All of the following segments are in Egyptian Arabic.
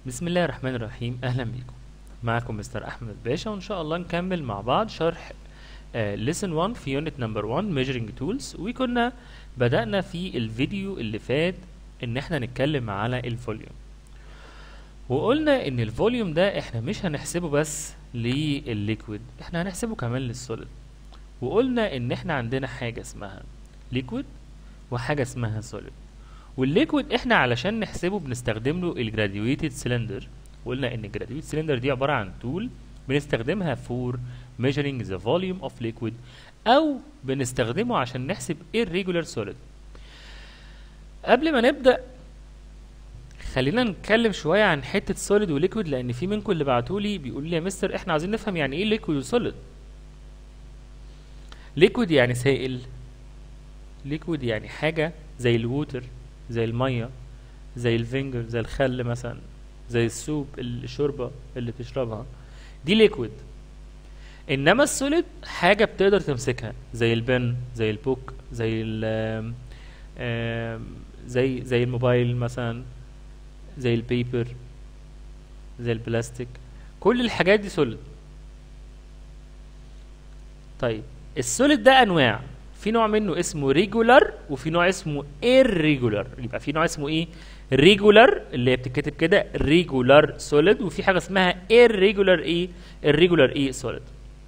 بسم الله الرحمن الرحيم اهلا بيكم معكم مستر احمد باشا وان شاء الله نكمل مع بعض شرح lesson 1 في يونت نمبر 1 measuring tools وكنا بدأنا في الفيديو اللي فات ان احنا نتكلم على الفوليوم وقلنا ان الفوليوم ده احنا مش هنحسبه بس للليكويد احنا هنحسبه كمان للسوليد وقلنا ان احنا عندنا حاجة اسمها ليكويد وحاجة اسمها سوليد والليكويد احنا علشان نحسبه بنستخدم له الجراديويتد سيلندر وقلنا ان الجراديويتد سيلندر دي عبارة عن تول بنستخدمها فور measuring the volume of liquid او بنستخدمه عشان نحسب irregular solid قبل ما نبدأ خلينا نتكلم شوية عن حتة سوليد وليكويد لأن في منكم اللي بعتولي بيقول لي يا مستر احنا عايزين نفهم يعني ايه ليكويد وسوليد ليكويد يعني سائل ليكويد يعني حاجة زي الووتر زي المية زي الفينجر زي الخل مثلا زي السوب الشوربة اللي بتشربها دي ليكويد انما السوليد حاجة بتقدر تمسكها زي البن زي البوك زي ال زي زي الموبايل مثلا زي البيبر زي البلاستيك كل الحاجات دي سوليد طيب السوليد ده انواع في نوع منه اسمه ريجولار وفي نوع اسمه irregular يبقى في نوع اسمه ايه ريجولار اللي هي بتتكتب كده ريجولار سوليد وفي حاجه اسمها irregular ايه irregular ايه سوليد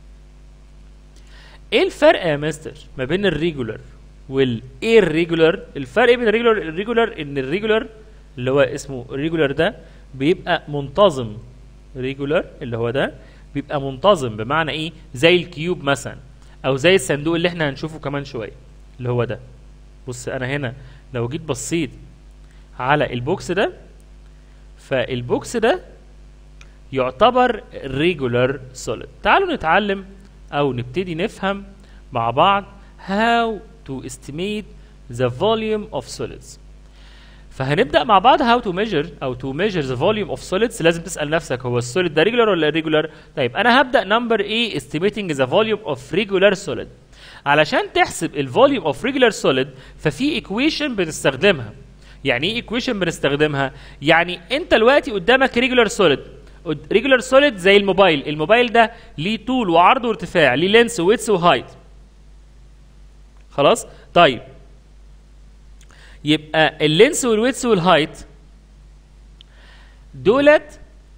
ايه الفرق يا مستر ما بين الريجولار والirregular الفرق بين الريجولار والirregular ان الريجولار اللي هو اسمه ريجولار ده بيبقى منتظم ريجولار اللي هو ده بيبقى منتظم بمعنى ايه زي الكيوب مثلا او زي الصندوق اللي احنا هنشوفه كمان شويه اللي هو ده بص انا هنا لو جيت بصيت على البوكس ده فالبوكس ده يعتبر ريجولار سوليد تعالوا نتعلم او نبتدي نفهم مع بعض how to estimate the volume of solids فهنبدا مع بعض how to measure او to measure the volume of solids لازم تسال نفسك هو السوليد ده ريجولار ولا irregular طيب انا هبدا نمبر ايه estimating the volume of regular solid علشان تحسب الفوليوم اوف ريجولار سوليد ففي ايكويشن بنستخدمها يعني ايه ايكويشن بنستخدمها يعني انت دلوقتي قدامك ريجولار سوليد ريجولار سوليد زي الموبايل الموبايل ده ليه طول وعرض وارتفاع ليه لينس ويتس وهايت خلاص طيب يبقى اللينس والويتس والهايت دولت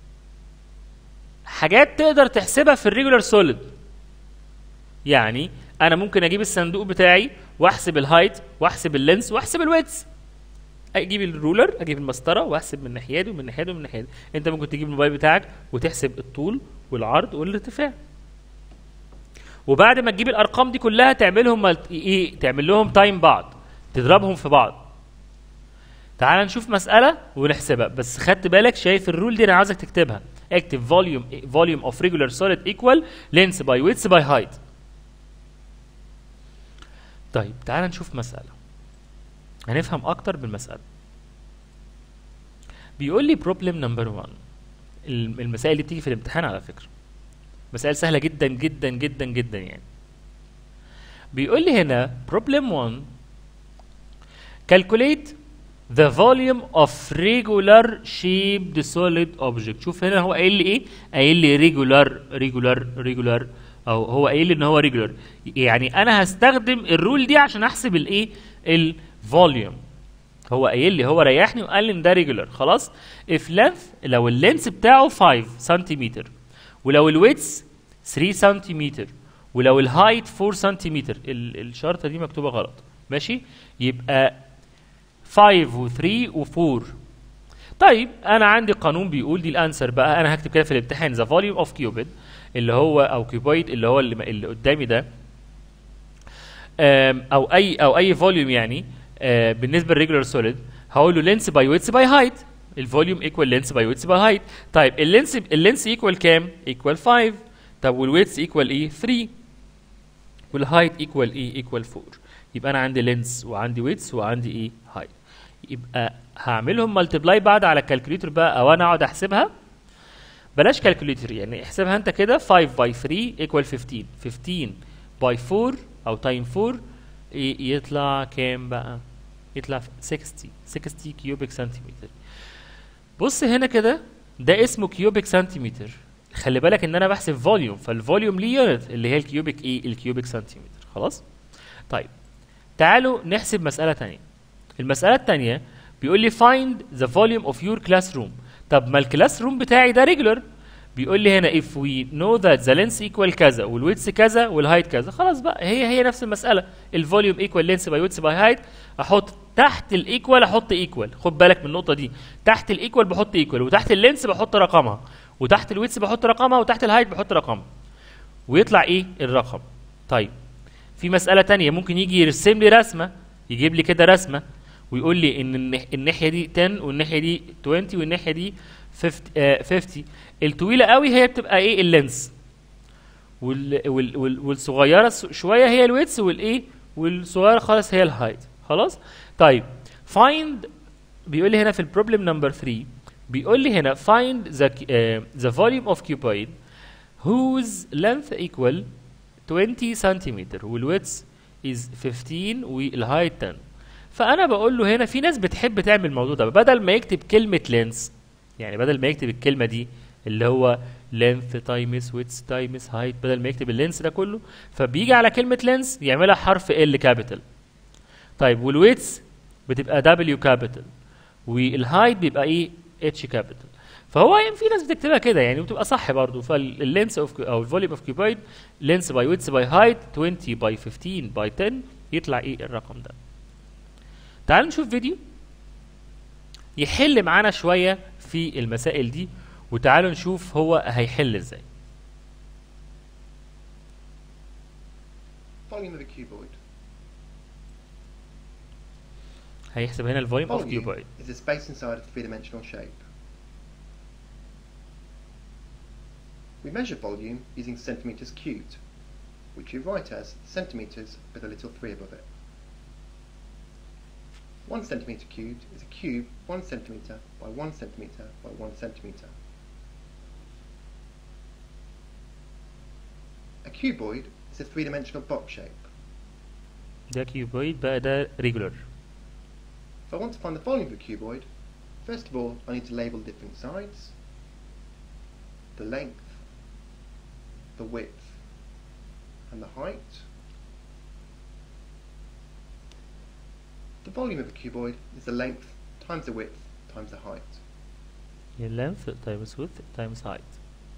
حاجات تقدر تحسبها في الريجولار سوليد يعني انا ممكن اجيب الصندوق بتاعي واحسب الهايت واحسب اللينس واحسب الويتس اجيب الرولر اجيب المسطره واحسب من ناحيه دي ومن ناحيه دي ومن ناحيه دي انت ممكن تجيب الموبايل بتاعك وتحسب الطول والعرض والارتفاع وبعد ما تجيب الارقام دي كلها تعملهم ملت... ايه تعمل لهم تايم بعض تضربهم في بعض تعال نشوف مسألة ونحسبها بس خدت بالك شايف الرول دي أنا عاوزك تكتبها اكتب فوليوم فوليوم اوف ريجولار سوليد ايكوال لينس باي ويتس باي هايت طيب تعال نشوف مسألة هنفهم أكتر بالمسألة بيقول لي بروبلم نمبر 1 المسائل اللي بتيجي في الامتحان على فكرة مسائل سهلة جدا جدا جدا جدا يعني بيقول لي هنا بروبلم 1 calculate the volume of regular shaped solid object شوف هنا هو قايل لي ايه قايل لي regular regular regular او هو قايل لي ان هو regular يعني انا هستخدم الرول دي عشان احسب الايه الفوليوم هو قايل لي هو ريحني وقال لي ان ده regular خلاص if length لو اللينس بتاعه 5 سنتيمتر ولو الويتس 3 سنتيمتر ولو الهايت 4 سنتيمتر الشرطه دي مكتوبه غلط ماشي يبقى 5 و3 و4 طيب انا عندي قانون بيقول دي الانسر بقى انا هكتب كده في الامتحان ذا فوليوم اوف كيوبيد اللي هو او كيوبويد اللي هو اللي, اللي قدامي ده او اي او اي فوليوم يعني بالنسبه للريجولار سوليد هقول له لينس باي ويتس باي هايت الفوليوم ايكوال لينس باي ويتس باي هايت طيب اللينس اللينس ايكوال كام ايكوال 5 طب والويتس ايكوال ايه 3 والهايت ايكوال ايه ايكوال 4 يبقى انا عندي لينس وعندي ويتس وعندي ايه هايت يبقى هعملهم ملتبلاي بعد على الكالكوليتر بقى او انا اقعد احسبها بلاش كالكوليتر يعني احسبها انت كده 5 باي 3 ايكوال 15 15 باي 4 او تايم 4 يطلع كام بقى يطلع 60 60 كيوبيك سنتيمتر بص هنا كده ده اسمه كيوبيك سنتيمتر خلي بالك ان انا بحسب فوليوم فالفوليوم ليه يونت اللي هي الكيوبيك ايه الكيوبيك سنتيمتر خلاص طيب تعالوا نحسب مسألة تانية المسألة التانية بيقول لي find the volume of your classroom طب ما الكلاس روم بتاعي ده ريجولر بيقول لي هنا if we know that the length equal كذا والويدث كذا والهايت كذا خلاص بقى هي هي نفس المسألة الفوليوم equal length by width by height احط تحت الايكوال احط ايكوال خد بالك من النقطة دي تحت الايكوال بحط ايكوال وتحت اللينس بحط رقمها وتحت الويدث بحط رقمها وتحت الهايت بحط رقمها ويطلع ايه الرقم طيب في مسألة تانية ممكن يجي يرسم لي رسمة يجيب لي كده رسمة ويقول لي ان النح- الناحية دي 10 والناحية دي 20 والناحية دي 50 آه 50 الطويلة قوي هي بتبقى ايه اللينس وال وال وال والصغيرة س- شوية هي الويدث والايه والصغيرة خالص هي الهايت خلاص طيب find بيقول لي هنا في البروبلم نمبر 3 بيقول لي هنا find the uh, the volume of cuboid whose length equal 20 سنتيمتر والويدث is 15 والهايت 10 فانا بقول له هنا في ناس بتحب تعمل الموضوع ده بدل ما يكتب كلمه لينس يعني بدل ما يكتب الكلمه دي اللي هو length times width times height بدل ما يكتب اللينس ده كله فبيجي على كلمه لينس يعملها حرف ال كابيتال طيب والويدث بتبقى دبليو كابيتال والهايت بيبقى ايه اتش كابيتال فهو يعني في ناس بتكتبها كده يعني وبتبقى صح برضه فاللينس اوف او الفوليوم اوف كيوبايد لينس باي ويدث باي هايت 20 باي 15 باي 10 يطلع ايه الرقم ده تعالوا نشوف فيديو يحل معانا شويه في المسائل دي وتعالوا نشوف هو هيحل ازاي Volume of a cuboid. هيحسب هنا الفوليوم اوف Volume كيوبايد is the space inside a three-dimensional shape. We measure volume using centimeters cubed, which we write as centimeters with a little 3 above it. 1 centimeter cubed is a cube 1 centimeter by 1 centimeter by 1 centimeter. A cuboid is a three-dimensional box shape. ده كيوبايد بقى ده ريجولار If I want to find the volume of a cuboid, first of all I need to label different sides, the length, the width, and the height. The volume of a cuboid is the length times the width times the height. length times width times height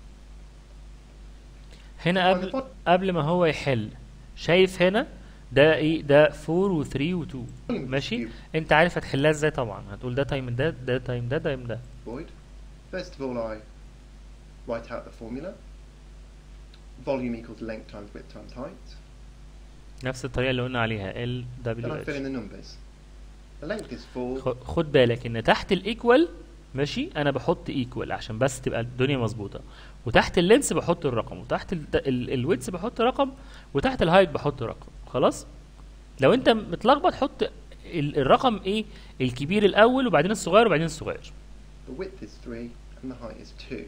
هنا Find the قبل vol- قبل ما هو يحل شايف هنا ده ايه ده 4 و3 و2 volume of this ماشي cube- انت عارف هتحلها ازاي طبعا هتقول ده تايم ده ده تايم ده تايم ده cuboid. First of all I write out the formula. Volume equals length times width times height. نفس الطريقه اللي قلنا عليها ال Then I دبليو fill in the numbers. The length is 4, خد بالك ان تحت الايكوال ماشي انا بحط ايكوال عشان بس تبقى الدنيا مظبوطه وتحت اللينس بحط الرقم وتحت الويدث بحط رقم وتحت الهايت بحط رقم خلاص لو انت متلخبط حط ال- الرقم ايه الكبير الاول وبعدين الصغير وبعدين الصغير the width is 3, and the height is 2.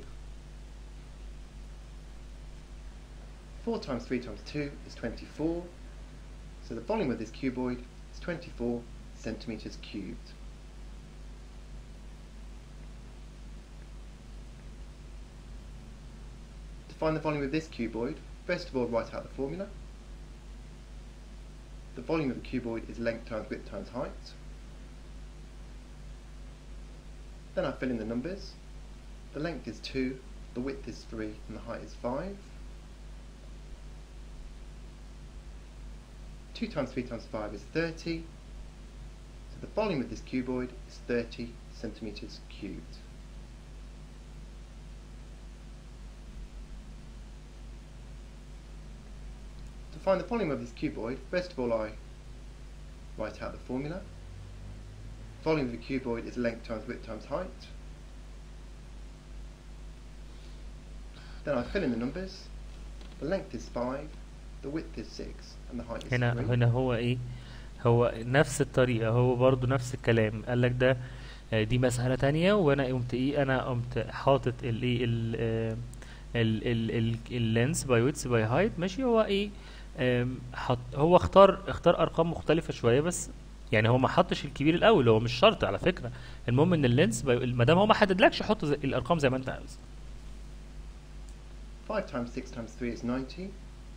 4 times 3 times 2 is 24. So the volume of this cuboid is 24 centimeters cubed. To find the volume of this cuboid, first of all write out the formula. The volume of a cuboid is length times width times height. Then I fill in the numbers. The length is 2, the width is 3, and the height is 5. 2 times 3 times 5 is 30. So the volume of this cuboid is 30 centimeters cubed. To find the volume of this cuboid, first of all I write out the formula. Volume of the cuboid is length times width times height. Then I fill in the numbers. The length is 5, the width is 6, and the height is هنا 3. هنا هو ايه هو نفس الطريقه هو برضو نفس الكلام قال لك ده آه، دي مسألة تانية وانا قمت ايه انا قمت حاطط الايه ال آه، ال ال ال اللينس باي ويتس باي هايت ماشي هو ايه آم، حط هو اختار اختار ارقام مختلفة شوية بس يعني هو ما حطش الكبير الاول هو مش شرط على فكره المهم ان اللينس ما دام هو ما حددلكش حط زي- الارقام زي ما انت عاوز 5 times 6 times 3 is 90.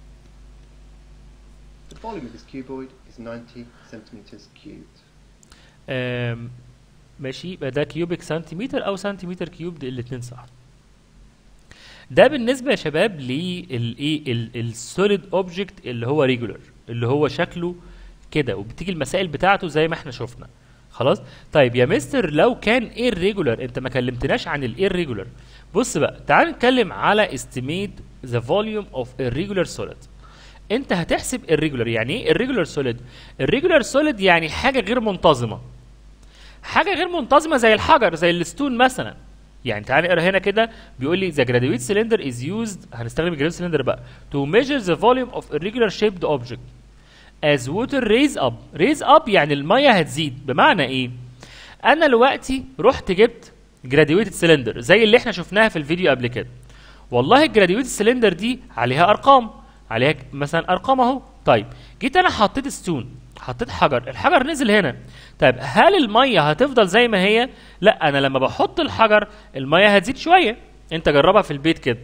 The volume of this cuboid is 90 centimeters cubed. آم، ماشي يبقى ده كيوبيك سنتيمتر او سنتيمتر كيوب الاثنين صح ده بالنسبه يا شباب للايه السوليد اوبجكت اللي هو ريجولار اللي هو شكله كده وبتيجي المسائل بتاعته زي ما احنا شفنا خلاص طيب يا مستر لو كان ايه ريجولار انت ما كلمتناش عن الايه ريجولار بص بقى تعال نتكلم على estimate the volume of a regular solid انت هتحسب الريجولار يعني ايه الريجولار سوليد الريجولار سوليد يعني حاجه غير منتظمه حاجه غير منتظمه زي الحجر زي الستون مثلا يعني تعالى نقرا هنا كده بيقول لي the graduate cylinder is used هنستخدم الجراديويت سلندر بقى to measure the volume of irregular shaped object as water raise up raise up يعني الميه هتزيد بمعنى ايه انا دلوقتي رحت جبت جراديويتد سلندر زي اللي احنا شفناها في الفيديو قبل كده والله الجراديويتد سلندر دي عليها ارقام عليها ك- مثلا ارقام اهو طيب جيت انا حطيت ستون حطيت حجر الحجر نزل هنا طيب هل الميه هتفضل زي ما هي لا انا لما بحط الحجر الميه هتزيد شويه انت جربها في البيت كده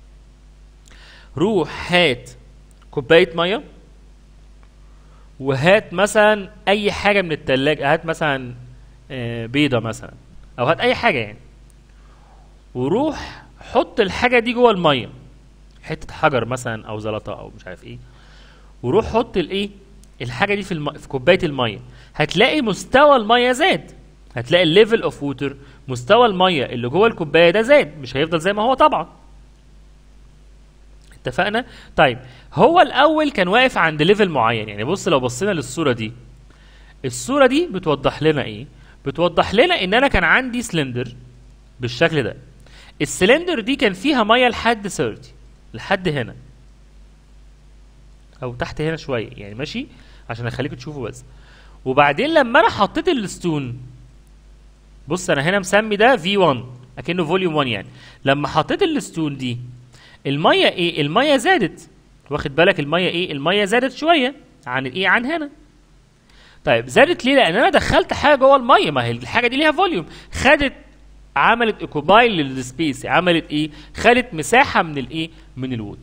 روح هات كوبايه ميه وهات مثلا اي حاجه من التلاجة هات مثلا آه، بيضه مثلا او هات اي حاجه يعني وروح حط الحاجه دي جوه الميه حته حجر مثلا او زلطه او مش عارف ايه وروح حط الايه الحاجه دي في الم... في كوبايه الميه هتلاقي مستوى الميه زاد هتلاقي الليفل اوف ووتر مستوى الميه اللي جوه الكوبايه ده زاد مش هيفضل زي ما هو طبعا اتفقنا طيب هو الاول كان واقف عند ليفل معين يعني بص لو بصينا للصوره دي الصوره دي بتوضح لنا ايه بتوضح لنا ان انا كان عندي سلندر بالشكل ده السلندر دي كان فيها ميه لحد 30 لحد هنا او تحت هنا شويه يعني ماشي عشان اخليكم تشوفوا بس وبعدين لما انا حطيت الستون بص انا هنا مسمي ده في 1 اكنه فوليوم 1 يعني لما حطيت الستون دي الميه ايه الميه زادت واخد بالك الميه ايه الميه زادت شويه عن الايه عن هنا طيب زادت ليه لان انا دخلت حاجه جوه الميه ما هي الحاجه دي ليها فوليوم خدت عملت اوكوباي للسبيس عملت ايه خدت مساحه من الايه من الووتر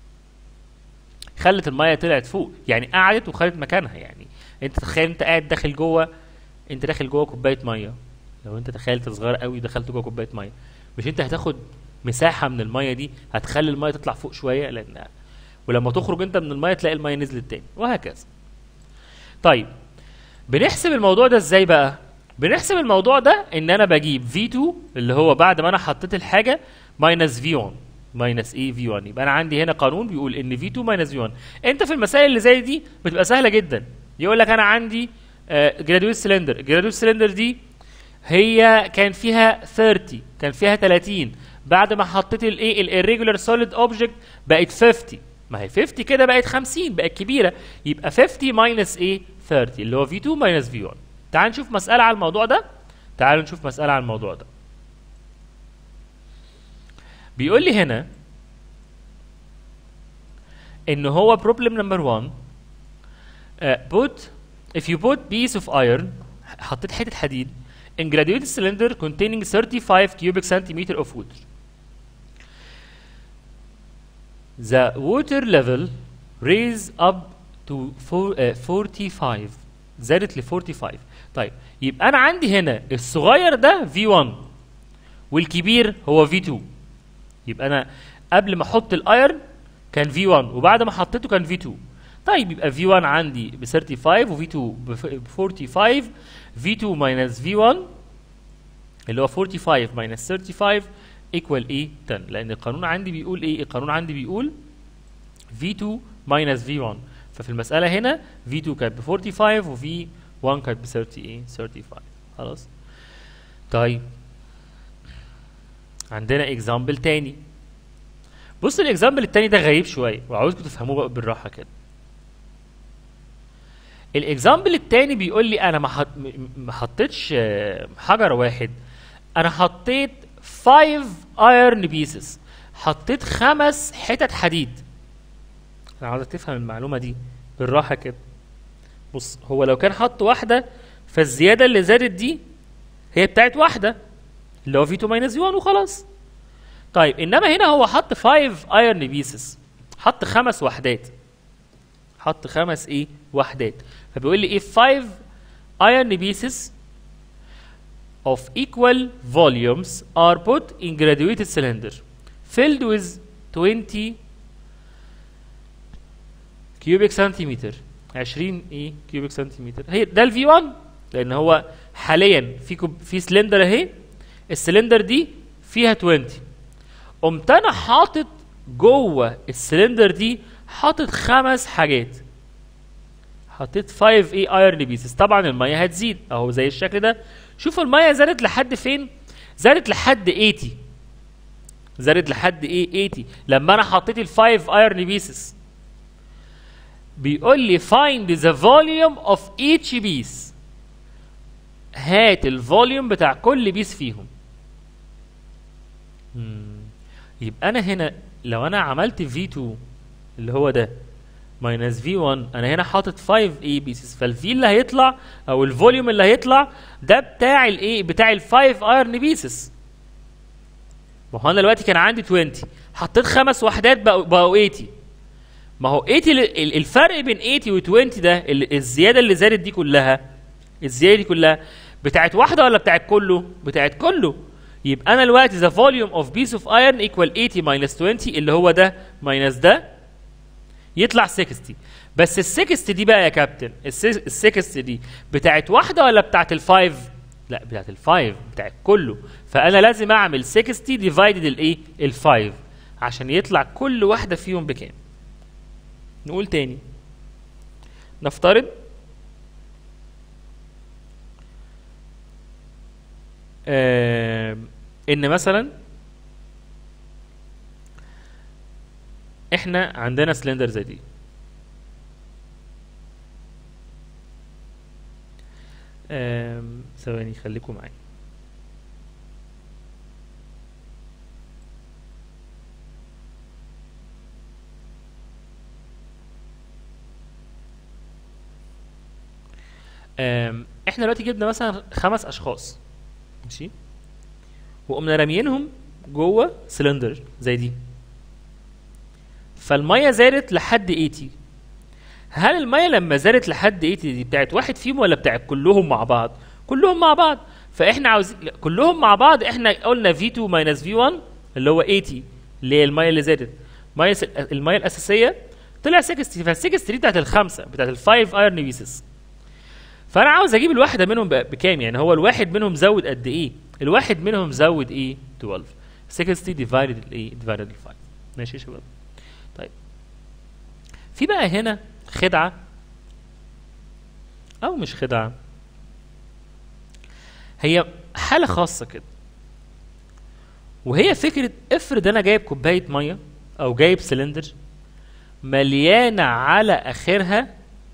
خلت الميه طلعت فوق يعني قعدت وخدت مكانها يعني انت تخيل انت قاعد داخل جوه انت داخل جوه كوبايه ميه لو انت تخيلت صغير قوي دخلت جوه كوبايه ميه مش انت هتاخد مساحه من الميه دي هتخلي الميه تطلع فوق شويه لان ولما تخرج انت من الميه تلاقي الميه نزلت تاني وهكذا طيب بنحسب الموضوع ده ازاي بقى بنحسب الموضوع ده ان انا بجيب V2 اللي هو بعد ما انا حطيت الحاجه ماينس V1 ماينس ايه V1 يبقى انا عندي هنا قانون بيقول ان V2 ماينس V1 انت في المسائل اللي زي دي بتبقى سهله جدا يقول لك انا عندي جراديويت سلندر الجراديويت سلندر دي هي كان فيها 30 كان فيها 30 بعد ما حطيت الايه الريجولار سوليد اوبجكت بقت 50 ما هي 50 كده بقت 50 بقت كبيره يبقى 50 ماينس ايه 30 اللي هو V2 ماينس V1 تعال نشوف مسألة على الموضوع ده تعالوا نشوف مسألة على الموضوع ده بيقول لي هنا ان هو problem number one uh, put if you put piece of iron حطيت حتة حديد in graduated cylinder containing 35 cubic centimeter of water the water level raise up to four, uh, 45 زادت ل 45 طيب يبقى انا عندي هنا الصغير ده V1 والكبير هو V2 يبقى انا قبل ما احط الايرن كان V1 وبعد ما حطيته كان V2 طيب يبقى V1 عندي ب 35 و V2 ب 45 V2 minus V1 اللي هو 45 minus 35 equal ايه 10 لان القانون عندي بيقول ايه القانون عندي بيقول V2 minus V1 ففي المسألة هنا V2 كانت ب 45 و V1 كانت ب 30 ايه 35 خلاص طيب عندنا اكزامبل تاني بص الاكزامبل التاني ده غريب شوية وعاوزكم تفهموه بقى بالراحة كده الاكزامبل التاني بيقول لي انا ما حط... ما حطيتش آه، حجر واحد انا حطيت 5 ايرن بيسز حطيت خمس حتت حديد انا عاوزك تفهم المعلومه دي بالراحه كده بص هو لو كان حط واحده فالزياده اللي زادت دي هي بتاعت واحده اللي هو في 2 ماينس في 1 وخلاص طيب انما هنا هو حط 5 ايرن بيسز حط خمس وحدات حط خمس ايه وحدات فبيقول لي ايه 5 iron pieces of equal volumes are put in graduated cylinder filled with 20 cubic centimeter 20 ايه cubic centimeter هي ده الفي 1 لان هو حاليا في كوب في سلندر اهي السلندر دي فيها 20 قمت انا حاطط جوه السلندر دي حاطط خمس حاجات حطيت 5 اي ايرن بيسز طبعا الميه هتزيد اهو زي الشكل ده شوفوا الميه زادت لحد فين زادت لحد 80 زادت لحد ايه 80 لما انا حطيت ال 5 ايرن بيسز بيقول لي find the volume of each piece هات الفوليوم بتاع كل بيس فيهم مم. يبقى انا هنا لو انا عملت V2 اللي هو ده ماينس في 1 انا هنا حاطط 5 اي بيسز فالفي اللي هيطلع او الفوليوم اللي هيطلع ده بتاع الايه بتاع ال 5 ايرن بيسز ما هو انا دلوقتي كان عندي 20 حطيت خمس وحدات بقوا بقوا 80 ما هو 80 ال- ال- الفرق بين 80 و 20 ده ال- الزياده اللي زادت دي كلها الزياده دي كلها بتاعت واحده ولا بتاعت كله؟ بتاعت كله يبقى انا دلوقتي the volume of piece of iron equal 80 minus 20 اللي هو ده ماينس ده يطلع 60 بس ال 60 دي بقى يا كابتن ال 60 دي بتاعت واحده ولا بتاعت الفايف؟ لا بتاعت الفايف بتاعت كله فانا لازم اعمل 60 ديفايدد الايه؟ الفايف عشان يطلع كل واحده فيهم بكام؟ نقول تاني نفترض آه ان مثلا احنا عندنا سلندر زي دي آم، ثواني خليكم معايا آم، احنا دلوقتي جبنا مثلا خمس اشخاص ماشي وقمنا راميينهم جوه سلندر زي دي فالميه زادت لحد 80 هل الميه لما زادت لحد 80 دي بتاعت واحد فيهم ولا بتاعت كلهم مع بعض كلهم مع بعض فاحنا عاوزين لا، كلهم مع بعض احنا قلنا V2 ماينس V1 اللي هو 80 اللي هي الميه اللي زادت ميه س- الميه الاساسيه طلع 60 فال 60 دي بتاعت الخمسه بتاعت الفايف ايرن بيسز فانا عاوز اجيب الواحده منهم ب- بكام يعني هو الواحد منهم زود قد ايه الواحد منهم زود ايه 12 60 ديفايدد الايه ديفايدد ال 5 ماشي يا شباب طيب في بقى هنا خدعه او مش خدعه هي حاله خاصه كده وهي فكره افرض انا جايب كوبايه ميه او جايب سلندر مليانه على اخرها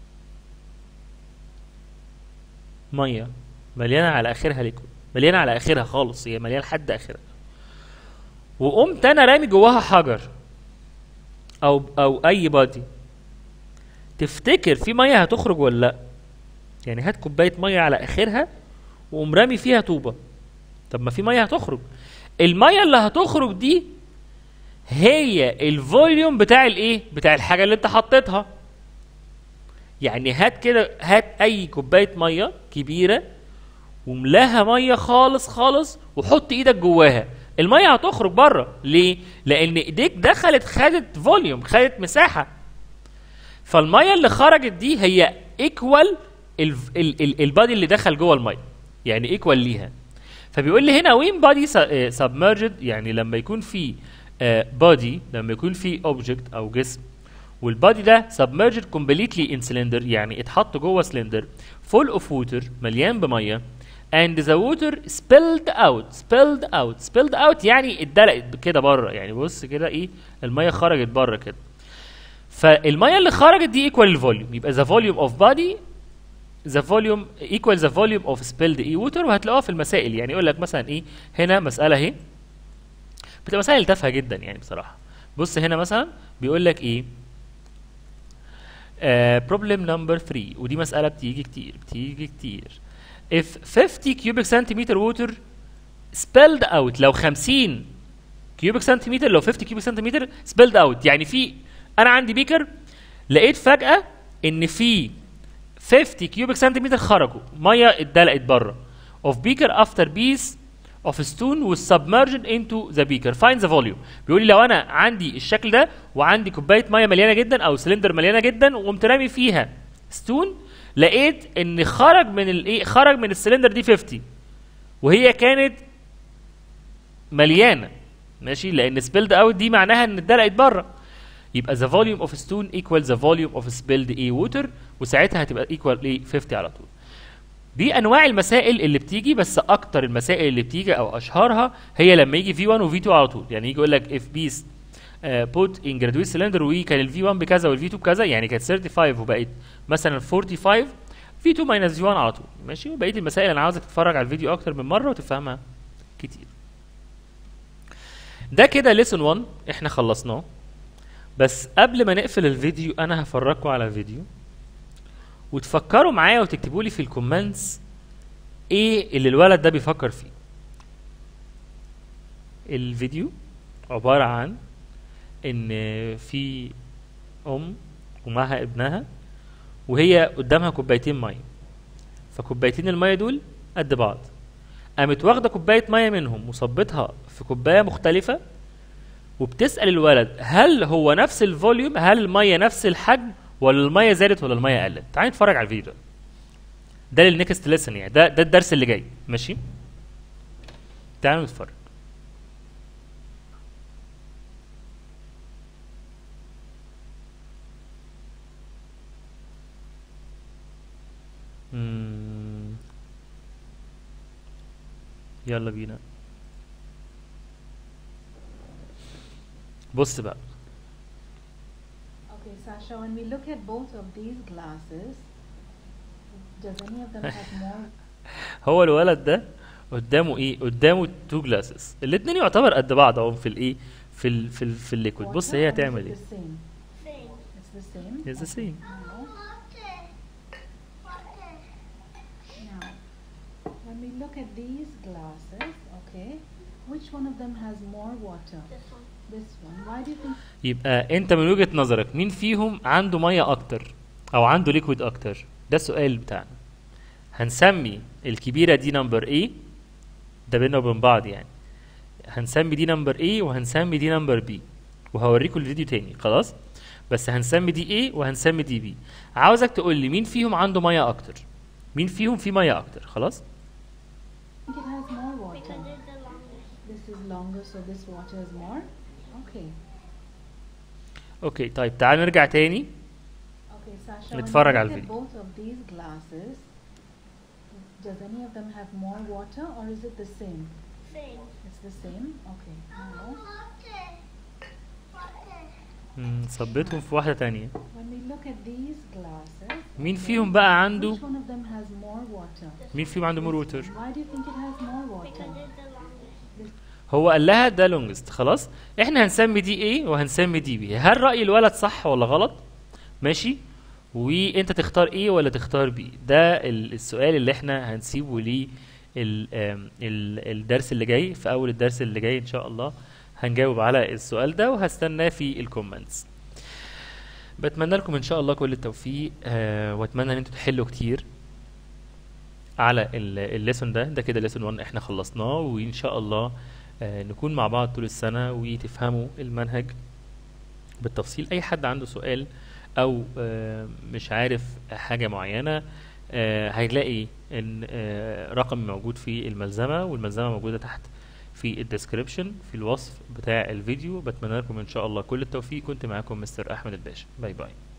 ميه مليانه على اخرها ليكويد مليانه على اخرها خالص هي مليانه لحد اخرها وقمت انا رامي جواها حجر او او اي بادي تفتكر في ميه هتخرج ولا لا يعني هات كوبايه ميه على اخرها وقوم رامي فيها طوبه طب ما في ميه هتخرج الميه اللي هتخرج دي هي الفوليوم بتاع الايه بتاع الحاجه اللي انت حطيتها يعني هات كده هات اي كوبايه ميه كبيره وملاها ميه خالص خالص وحط ايدك جواها الميه هتخرج بره ليه لان ايديك دخلت خدت فوليوم خدت مساحه فالميه اللي خرجت دي هي ايكوال البادي اللي دخل جوه الميه يعني ايكوال ليها فبيقول لي هنا وين بادي سبمرجد يعني لما يكون في بادي لما يكون في اوبجكت او جسم والبادي ده سبمرجد كومبليتلي ان سلندر يعني اتحط جوه سلندر فول اوف ووتر مليان بميه and the water spilled out spilled out spilled out يعني اتدلقت كده بره يعني بص كده ايه الميه خرجت بره كده فالميه اللي خرجت دي equal الفوليوم يبقى the volume of body the volume equal the volume of spilled e water وهتلاقوها في المسائل يعني يقول لك مثلا ايه هنا مساله اهي بتبقى مسائل تافهه جدا يعني بصراحه بص هنا مثلا بيقول لك ايه بروبلم نمبر 3 ودي مساله بتيجي كتير بتيجي كتير if 50 cubic centimeter water spilled out لو 50 كيوبيك سنتيمتر لو 50 كيوبيك سنتيمتر spilled out يعني في انا عندي بيكر لقيت فجاه ان في 50 كيوبيك سنتيمتر خرجوا ميه اتدلقت بره of beaker after piece of stone was submerged into the beaker find the volume بيقول لي لو انا عندي الشكل ده وعندي كوبايه ميه مليانه جدا او سلندر مليانه جدا وقمت رامي فيها ستون لقيت ان خرج من الايه خرج من السلندر دي 50 وهي كانت مليانه ماشي لان spilled out دي معناها ان اتدلقت بره يبقى the volume of stone equals the volume of spilled a water وساعتها هتبقى equal ايه 50 على طول دي انواع المسائل اللي بتيجي بس اكتر المسائل اللي بتيجي او اشهرها هي لما يجي في 1 وفي 2 على طول يعني يجي يقول لك if piece uh, put in graduate cylinder وكان الفي 1 بكذا والفي 2 بكذا يعني كانت 35 وبقت مثلا 45 في 2 ماينس في 1 على طول ماشي وبقيه المسائل انا عاوزك تتفرج على الفيديو اكتر من مره وتفهمها كتير ده كده ليسون 1 احنا خلصناه بس قبل ما نقفل الفيديو انا هفرجكم على فيديو وتفكروا معايا وتكتبوا لي في الكومنتس ايه اللي الولد ده بيفكر فيه الفيديو عبارة عن ان في ام ومعها ابنها وهي قدامها كوبايتين ميه فكوبايتين الميه دول قد بعض قامت واخده كوبايه ميه منهم وصبتها في كوبايه مختلفه وبتسال الولد هل هو نفس الفوليوم هل الميه نفس الحجم ولا الميه زادت ولا الميه قلت تعالى نتفرج على الفيديو ده ده للنكست ليسن يعني ده ده الدرس اللي جاي ماشي تعالوا نتفرج مم. يلا بينا بص بقى Okay, Sasha, when we look at both of these glasses, does any of them have more? هو الولد ده قدامه ايه قدامه تو جلاسز الاتنين يعتبر قد بعض اهو في الايه في ال في ال في الليكويد بص water هي or is هتعمل it ايه The same. It's the same. It's the Okay, same. Now, now, when we look at these glasses, okay, which one of them has more water? This one. This one. Why do you think? يبقى انت من وجهة نظرك مين فيهم عنده ميه اكتر او عنده ليكويد اكتر ده السؤال بتاعنا هنسمي الكبيرة دي نمبر A ده بينا وبين بعض يعني هنسمي دي نمبر A وهنسمي دي نمبر B وهوريكم الفيديو تاني خلاص بس هنسمي دي A وهنسمي دي B عاوزك تقول لي مين فيهم عنده ميه اكتر مين فيهم فيه ميه اكتر خلاص I think it has more water. Because it's the longest. This is longer, so this water is more. Okay. اوكي طيب تعال نرجع تاني Okay, Sasha, when نتفرج you على look at الفيديو. both of these glasses, does any of them have more water or is it the same? Same. It's the same? Okay. Now, مم، صبيتهم في واحدة تانية when we look at these glasses, مين okay, فيهم بقى عنده which one of them has more water? مين فيهم عنده مور This ووتر one. Why do you think it has more water? Because it's the longest. هو قال لها ده لونجست خلاص احنا هنسمي دي ايه وهنسمي دي بي هل رأي الولد صح ولا غلط ماشي وانت تختار ايه ولا تختار بي ده ال- السؤال اللي احنا هنسيبه ليه ال- آم، ال- الدرس اللي جاي في اول الدرس اللي جاي ان شاء الله هنجاوب على السؤال ده وهستناه في الكومنتس بتمنى لكم ان شاء الله كل التوفيق آه واتمنى ان انتوا تحلوا كتير على الليسون ده ده كده ليسون 1 احنا خلصناه وان شاء الله آه نكون مع بعض طول السنة وتفهموا المنهج بالتفصيل اي حد عنده سؤال او آه مش عارف حاجة معينة آه هيلاقي ان آه رقم موجود في الملزمة والملزمة موجودة تحت في الديسكريبشن في الوصف بتاع الفيديو بتمنى لكم ان شاء الله كل التوفيق كنت معاكم مستر احمد الباشا باي باي